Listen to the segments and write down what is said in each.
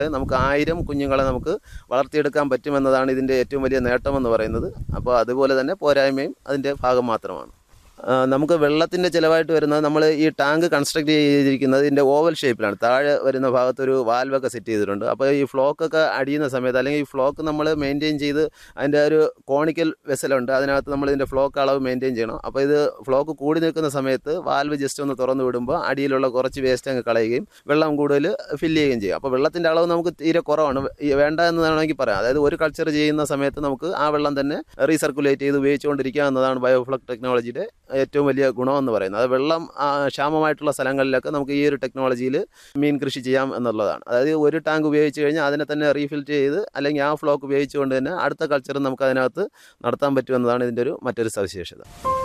നമുക്ക് ആയിരം കുഞ്ഞുങ്ങളെ നമുക്ക് വളർത്തിയെടുക്കാൻ പറ്റുമെന്നതാണ് ഇതിൻ്റെ ഏറ്റവും വലിയ നേട്ടമെന്ന് പറയുന്നത് അപ്പോൾ അതുപോലെ തന്നെ പോരായ്മയും അതിൻ്റെ ഭാഗം മാത്രമാണ് ആ, നമുക്ക് വെള്ളത്തിൻ്റെ ചിലവായിട്ട് വരുന്നത് നമ്മൾ ഈ ടാങ്ക് കൺസ്ട്രക്ട് ചെയ്തിരിക്കുന്നത് ഇതിൻ്റെ ഓവൽ ഷേപ്പിലാണ് താഴെ വരുന്ന ഭാഗത്തൊരു വാൽവൊക്കെ സെറ്റ് ചെയ്തിട്ടുണ്ട് അപ്പോൾ ഈ ഫ്ലോക്കൊക്കെ അടിയുന്ന സമയത്ത് അല്ലെങ്കിൽ ഈ ഫ്ലോക്ക് നമ്മൾ മെയിൻറ്റെയിൻ ചെയ്ത് അതിൻ്റെ ഒരു കോണിക്കൽ വെസലുണ്ട് അതിനകത്ത് നമ്മൾ ഇതിൻ്റെ ഫ്ലോക്ക് അളവ് മെയിൻറ്റെയിൻ ചെയ്യണം അപ്പോൾ ഇത് ഫ്ലോക്ക് കൂടി നിൽക്കുന്ന സമയത്ത് വാൽവ് ജസ്റ്റ് ഒന്ന് തുറന്നു വിടുമ്പോൾ അടിയിലുള്ള കുറച്ച് വേസ്റ്റ് അങ്ങ് കളയുകയും വെള്ളം കൂടുതൽ ഫില്ല് ചെയ്യുകയും ചെയ്യും അപ്പോൾ വെള്ളത്തിൻ്റെ അളവ് നമുക്ക് തീരെ കുറവാണ് ഈ വേണ്ട എന്ന് വേണമെങ്കിൽ പറയാം അതായത് ഒരു കൾച്ചർ ചെയ്യുന്ന സമയത്ത് നമുക്ക് ആ വെള്ളം തന്നെ റീസർക്കുലേറ്റ് ചെയ്ത് ഉപയോഗിച്ചുകൊണ്ടിരിക്കുക എന്നതാണ് ബയോഫ്ലക് ടെക്നോളജിയുടെ ഏറ്റവും വലിയ ഗുണമെന്ന് പറയുന്നത് അത് വെള്ളം ആ, ക്ഷാമമായിട്ടുള്ള സ്ഥലങ്ങളിലൊക്കെ നമുക്ക് ഈ ഒരു ടെക്നോളജിയിൽ മീൻ കൃഷി ചെയ്യാം എന്നുള്ളതാണ് അതായത് ഒരു ടാങ്ക് ഉപയോഗിച്ച് കഴിഞ്ഞാൽ അതിനെ തന്നെ റീഫിൽറ്റ് ചെയ്ത് അല്ലെങ്കിൽ ആ ഫ്ലോക്ക് ഉപയോഗിച്ചുകൊണ്ട് തന്നെ അടുത്ത കൾച്ചർ നമുക്ക് അതിനകത്ത് നടത്താൻ പറ്റുമെന്നതാണ് ഇതിൻ്റെ ഒരു മറ്റൊരു സവിശേഷത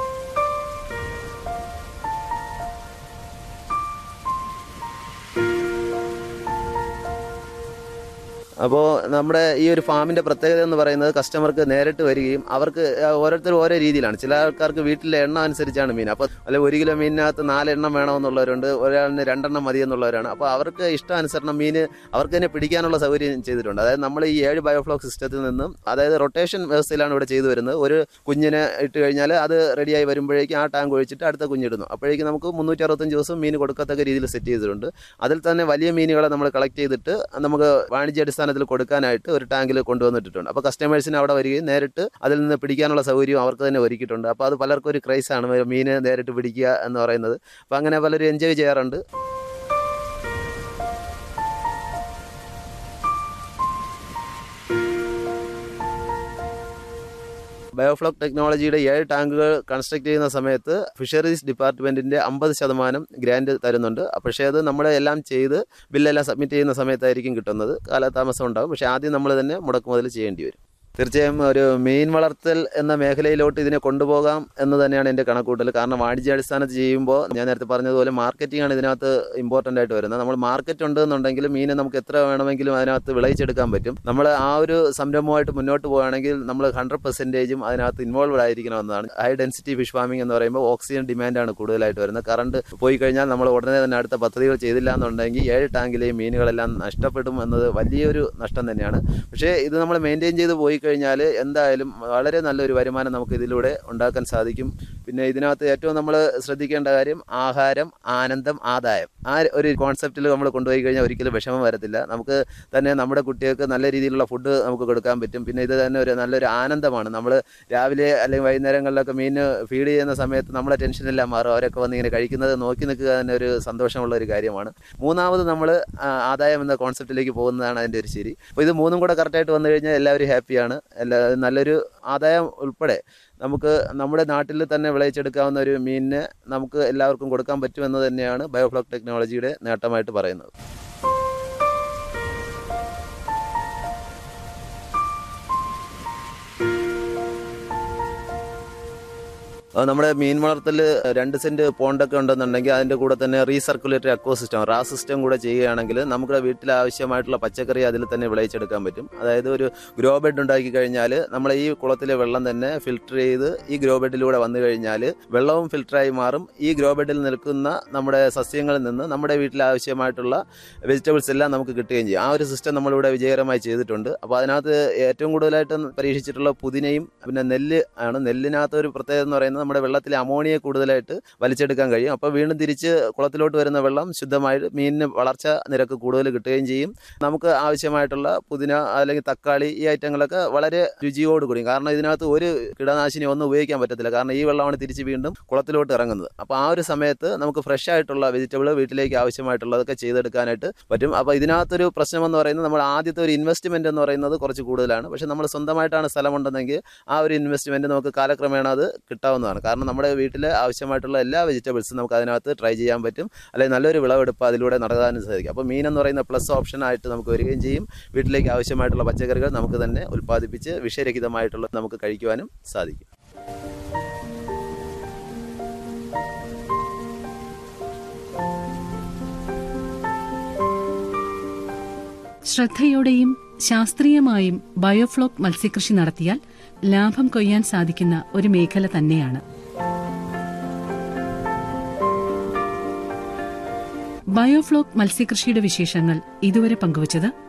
അപ്പോൾ നമ്മുടെ ഈ ഒരു ഫാമിൻ്റെ പ്രത്യേകത എന്ന് പറയുന്നത് കസ്റ്റമർക്ക് നേരിട്ട് വരികയും അവർക്ക് ഓരോരുത്തർ ഓരോ രീതിയിലാണ് ചില ആൾക്കാർക്ക് വീട്ടിലെ എണ്ണം അനുസരിച്ചാണ് മീൻ അപ്പോൾ അല്ലെ ഒരു കിലോ മീനിനകത്ത് നാലെണ്ണം വേണമെന്നുള്ളവരുണ്ട് ഒരാളിന് രണ്ടെണ്ണം മതി എന്നുള്ളവരാണ് അപ്പോൾ അവർക്ക് ഇഷ്ടാനുസരണം മീൻ അവർക്ക് തന്നെ പിടിക്കാനുള്ള സൗകര്യം ചെയ്തിട്ടുണ്ട് അതായത് നമ്മൾ ഈ ഏഴ് ബയോഫ്ലോക്ക് സിസ്റ്റത്തിൽ നിന്നും അതായത് റൊട്ടേഷൻ വ്യവസ്ഥയിലാണ് ഇവിടെ ചെയ്തു വരുന്നത് ഒരു കുഞ്ഞിനെ ഇട്ട് കഴിഞ്ഞാൽ അത് റെഡിയായി വരുമ്പോഴേക്കും ആ ടാങ്ക് ഒഴിച്ചിട്ട് അടുത്ത കുഞ്ഞിടുന്നു അപ്പോഴേക്കും നമുക്ക് മുന്നൂറ്റി അറുപത്തഞ്ച് ദിവസം മീൻ കൊടുക്കത്തക്ക രീതിയിൽ സെറ്റ് ചെയ്തിട്ടുണ്ട് അതിൽ തന്നെ വലിയ മീനുകളെ നമ്മൾ കളക്ട് ചെയ്തിട്ട് നമുക്ക് വാണിജ്യ അടിസ്ഥാനത്തിൽ കൊടുക്കാനായിട്ട് ഒരു ടാങ്കിൽ കൊണ്ടുവന്നിട്ടുണ്ട് അപ്പോൾ കസ്റ്റമേഴ്സിന് അവിടെ വരികയും നേരിട്ട് അതിൽ നിന്ന് പിടിക്കാനുള്ള സൗകര്യം അവർക്ക് തന്നെ ഒരുക്കിയിട്ടുണ്ട് അപ്പോൾ അത് പലർക്കും ഒരു ക്രൈസാണ് മീൻ നേരിട്ട് പിടിക്കുക എന്ന് പറയുന്നത് അപ്പോൾ അങ്ങനെ പലരും എൻജോയ് ചെയ്യാറുണ്ട് ബയോഫ്ലോക്ക് ടെക്നോളജിയുടെ ഏഴ് ടാങ്കുകൾ കൺസ്ട്രക്ട് ചെയ്യുന്ന സമയത്ത് ഫിഷറീസ് ഡിപ്പാർട്ട്മെൻറ്റിൻ്റെ അമ്പത് ശതമാനം ഗ്രാൻഡ് തരുന്നുണ്ട് പക്ഷേ അത് നമ്മൾ എല്ലാം ചെയ്ത് ബില്ലെല്ലാം സബ്മിറ്റ് ചെയ്യുന്ന സമയത്തായിരിക്കും കിട്ടുന്നത് കാലതാമസം ഉണ്ടാകും പക്ഷേ ആദ്യം നമ്മൾ തന്നെ മുടക്കുമുതൽ ചെയ്യേണ്ടി വരും തീർച്ചയായും ഒരു മീൻ വളർത്തൽ എന്ന മേഖലയിലോട്ട് ഇതിനെ കൊണ്ടുപോകാം എന്ന് തന്നെയാണ് എൻ്റെ കണക്കൂട്ടൽ കാരണം വാണിജ്യാടിസ്ഥാനത്ത് ചെയ്യുമ്പോൾ ഞാൻ നേരത്തെ പറഞ്ഞതുപോലെ മാർക്കറ്റിംഗ് ആണ് ഇതിനകത്ത് ഇമ്പോർട്ടൻ്റ് ആയിട്ട് വരുന്നത് നമ്മൾ മാർക്കറ്റ് ഉണ്ടെന്നുണ്ടെങ്കിൽ മീനെ നമുക്ക് എത്ര വേണമെങ്കിലും അതിനകത്ത് വിളയിച്ചെടുക്കാൻ പറ്റും നമ്മൾ ആ ഒരു സംരംഭമായിട്ട് മുന്നോട്ട് പോകുകയാണെങ്കിൽ നമ്മൾ ഹൺഡ്രഡ് പെർസെൻറ്റേജും അതിനകത്ത് ഇൻവോൾവ് ആയിരിക്കണമെന്നാണ് ഹൈ ഡെൻസിറ്റി ഫിഷ് ഫാമിംഗ് എന്ന് പറയുമ്പോൾ ഓക്സിജൻ ഡിമാൻഡാണ് കൂടുതലായിട്ട് വരുന്നത് കറണ്ട് പോയി കഴിഞ്ഞാൽ നമ്മൾ ഉടനെ തന്നെ അടുത്ത പദ്ധതികൾ ചെയ്തില്ല എന്നുണ്ടെങ്കിൽ ഏഴ് ടാങ്കിലെയും മീനുകളെല്ലാം നഷ്ടപ്പെടും എന്നത് വലിയൊരു നഷ്ടം തന്നെയാണ് പക്ഷേ ഇത് നമ്മൾ മെയിൻറ്റെയിൻ ചെയ്ത് പോയി കഴിഞ്ഞാൽ എന്തായാലും വളരെ നല്ലൊരു വരുമാനം നമുക്ക് ഇതിലൂടെ ഉണ്ടാക്കാൻ സാധിക്കും പിന്നെ ഇതിനകത്ത് ഏറ്റവും നമ്മൾ ശ്രദ്ധിക്കേണ്ട കാര്യം ആഹാരം ആനന്ദം ആദായം ആ ഒരു കോൺസെപ്റ്റിൽ നമ്മൾ കൊണ്ടുപോയി കഴിഞ്ഞാൽ ഒരിക്കലും വിഷമം വരത്തില്ല നമുക്ക് തന്നെ നമ്മുടെ കുട്ടികൾക്ക് നല്ല രീതിയിലുള്ള ഫുഡ് നമുക്ക് കൊടുക്കാൻ പറ്റും പിന്നെ ഇത് തന്നെ ഒരു നല്ലൊരു ആനന്ദമാണ് നമ്മൾ രാവിലെ അല്ലെങ്കിൽ വൈകുന്നേരങ്ങളിലൊക്കെ മീൻ ഫീഡ് ചെയ്യുന്ന സമയത്ത് നമ്മളെ ടെൻഷനെല്ലാം മാറും അവരൊക്കെ വന്ന് ഇങ്ങനെ കഴിക്കുന്നത് നോക്കി നിൽക്കുക തന്നെ ഒരു സന്തോഷമുള്ള ഒരു കാര്യമാണ് മൂന്നാമത് നമ്മൾ ആദായം എന്ന കോൺസെപ്റ്റിലേക്ക് പോകുന്നതാണ് അതിൻ്റെ ഒരു ശരി അപ്പോൾ ഇത് മൂന്നും കൂടെ കറക്റ്റായിട്ട് വന്നു കഴിഞ്ഞാൽ എല്ലാവരും ഹാപ്പിയാണ് എല്ലാ നല്ലൊരു ആദായം ഉൾപ്പെടെ നമുക്ക് നമ്മുടെ നാട്ടിൽ തന്നെ വിളയിച്ചെടുക്കാവുന്ന ഒരു മീനിനെ നമുക്ക് എല്ലാവർക്കും കൊടുക്കാൻ പറ്റുമെന്ന് തന്നെയാണ് ബയോഫ്ലോക്ക് ടെക്നോളജിയുടെ നേട്ടമായിട്ട് പറയുന്നത് അത് നമ്മുടെ മീൻ വളർത്തൽ രണ്ട് സെന്റ് പോണ്ടൊക്കെ ഉണ്ടെന്നുണ്ടെങ്കിൽ അതിന്റെ കൂടെ തന്നെ റീസർക്കുലേറ്ററി അക്വോ സിസ്റ്റം റാ സിസ്റ്റം കൂടെ ചെയ്യുകയാണെങ്കിൽ നമ്മുടെ വീട്ടിൽ ആവശ്യമായിട്ടുള്ള പച്ചക്കറി അതിൽ തന്നെ വിളയിച്ചെടുക്കാൻ പറ്റും അതായത് ഒരു ഗ്രോ ബെഡ് ഉണ്ടാക്കി കഴിഞ്ഞാൽ നമ്മൾ ഈ കുളത്തിലെ വെള്ളം തന്നെ ഫിൽട്ടർ ചെയ്ത് ഈ ഗ്രോ ബെഡിലൂടെ വന്നു കഴിഞ്ഞാൽ വെള്ളവും ഫിൽട്ടറായി മാറും ഈ ഗ്രോ ബെഡിൽ നിൽക്കുന്ന നമ്മുടെ സസ്യങ്ങളിൽ നിന്ന് നമ്മുടെ വീട്ടിൽ ആവശ്യമായിട്ടുള്ള വെജിറ്റബിൾസ് എല്ലാം നമുക്ക് കിട്ടുകയും ചെയ്യും ആ ഒരു സിസ്റ്റം നമ്മളിവിടെ വിജയകരമായി ചെയ്തിട്ടുണ്ട് അപ്പോൾ അതിനകത്ത് ഏറ്റവും കൂടുതലായിട്ട് പരീക്ഷിച്ചിട്ടുള്ള പുതിനയും പിന്നെ നെല്ല് ആണ് നെല്ലിനകത്ത് ഒരു പ്രത്യേകത എന്ന് പറയുന്നത് നമ്മുടെ വെള്ളത്തിലെ അമോണിയ കൂടുതലായിട്ട് വലിച്ചെടുക്കാൻ കഴിയും അപ്പോൾ വീണ്ടും തിരിച്ച് കുളത്തിലോട്ട് വരുന്ന വെള്ളം ശുദ്ധമായിട്ട് മീനിന് വളർച്ച നിരക്ക് കൂടുതൽ കിട്ടുകയും ചെയ്യും നമുക്ക് ആവശ്യമായിട്ടുള്ള പുതിന അല്ലെങ്കിൽ തക്കാളി ഈ ഐറ്റങ്ങളൊക്കെ വളരെ രുചിയോടുകൂടി കാരണം ഇതിനകത്ത് ഒരു കീടനാശിനി ഒന്നും ഉപയോഗിക്കാൻ പറ്റത്തില്ല കാരണം ഈ വെള്ളമാണ് തിരിച്ച് വീണ്ടും കുളത്തിലോട്ട് ഇറങ്ങുന്നത് അപ്പോൾ ആ ഒരു സമയത്ത് നമുക്ക് ഫ്രഷ് ആയിട്ടുള്ള വെജിറ്റബിൾ വീട്ടിലേക്ക് ആവശ്യമായിട്ടുള്ളതൊക്കെ ചെയ്തെടുക്കാനായിട്ട് പറ്റും അപ്പോൾ ഇതിനകത്തൊരു പ്രശ്നം എന്ന് പറയുന്നത് നമ്മൾ ആദ്യത്തെ ഒരു ഇൻവെസ്റ്റ്മെന്റ് എന്ന് പറയുന്നത് കുറച്ച് കൂടുതലാണ് പക്ഷേ നമ്മൾ സ്വന്തമായിട്ടാണ് സ്ഥലമുണ്ടെന്നെങ്കിൽ ആ ഒരു ഇൻവെസ്റ്റ്മെന്റ് നമുക്ക് കാലക്രമേണ അത് കിട്ടാവുന്നതാണ് കാരണം നമ്മുടെ വീട്ടിൽ ആവശ്യമായിട്ടുള്ള എല്ലാ വെജിറ്റബിൾസും നമുക്ക് അതിനകത്ത് ട്രൈ ചെയ്യാൻ പറ്റും അല്ലെങ്കിൽ നല്ലൊരു വിളവെടുപ്പ് അതിലൂടെ നടത്താനും സാധിക്കും അപ്പോൾ മീൻ എന്ന് പറയുന്ന പ്ലസ് ഓപ്ഷൻ ആയിട്ട് നമുക്ക് വരികയും ചെയ്യും വീട്ടിലേക്ക് ആവശ്യമായിട്ടുള്ള പച്ചക്കറികൾ നമുക്ക് തന്നെ ഉൽപ്പാദിപ്പിച്ച് വിഷരഹിതമായിട്ടുള്ള നമുക്ക് കഴിക്കുവാനും സാധിക്കും ശ്രദ്ധയോടെയും ശാസ്ത്രീയമായും ബയോഫ്ലോക്ക് മത്സ്യകൃഷി നടത്തിയാൽ ലാഭം കൊയ്യാൻ സാധിക്കുന്ന ഒരു മേഖല തന്നെയാണ് ബയോഫ്ലോക്ക് മത്സ്യകൃഷിയുടെ വിശേഷങ്ങൾ ഇതുവരെ പങ്കുവച്ചത്